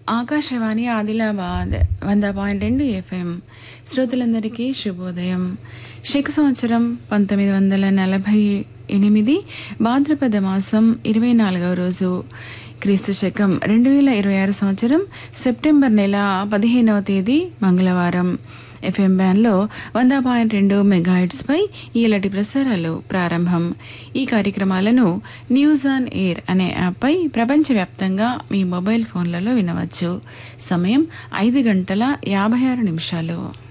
ఆకాశవాణి ఆదిలాబాద్ వంద పాయింట్ రెండు ఎఫ్ఎం శ్రోతలందరికీ శుభోదయం శక సంవత్సరం పంతొమ్మిది వందల నలభై ఎనిమిది భాద్రపద మాసం ఇరవై నాలుగవ రోజు క్రీస్తు శకం రెండు వేల ఇరవై ఆరు సంవత్సరం సెప్టెంబర్ నెల పదిహేనవ తేదీ మంగళవారం ఎఫ్ఎం బ్యాన్లో వంద పాయింట్ రెండు మెగాహెట్స్పై ఈలటి ప్రసారాలు ప్రారంభం ఈ కార్యక్రమాలను న్యూస్ ఆన్ ఎయిర్ అనే యాప్పై ప్రపంచవ్యాప్తంగా మీ మొబైల్ ఫోన్లలో వినవచ్చు సమయం ఐదు గంటల యాభై ఆరు నిమిషాలు